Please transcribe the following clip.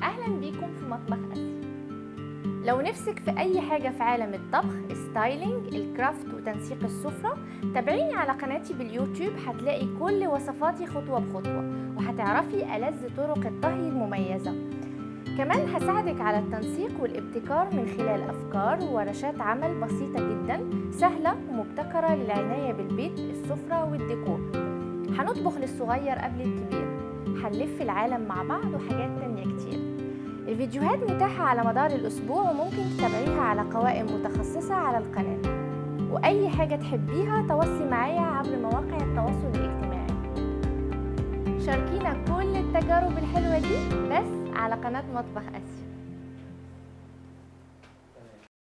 أهلا بيكم في مطبخ آسيا لو نفسك في أي حاجة في عالم الطبخ ستايلينج الكرافت وتنسيق السفرة تابعيني على قناتي باليوتيوب هتلاقي كل وصفاتي خطوة بخطوة وهتعرفي ألذ طرق الطهي المميزة كمان هساعدك على التنسيق والابتكار من خلال أفكار وورشات عمل بسيطة جدا سهلة ومبتكرة للعناية بالبيت السفرة والديكور هنطبخ للصغير قبل الكبير هنلف العالم مع بعض وحاجات تانية كتير الفيديوهات متاحة على مدار الأسبوع وممكن تتابعيها على قوائم متخصصة على القناة وأي حاجة تحبيها تواصلي معايا عبر مواقع التواصل الاجتماعي شاركينا كل التجارب الحلوة دي بس على قناة مطبخ آسيا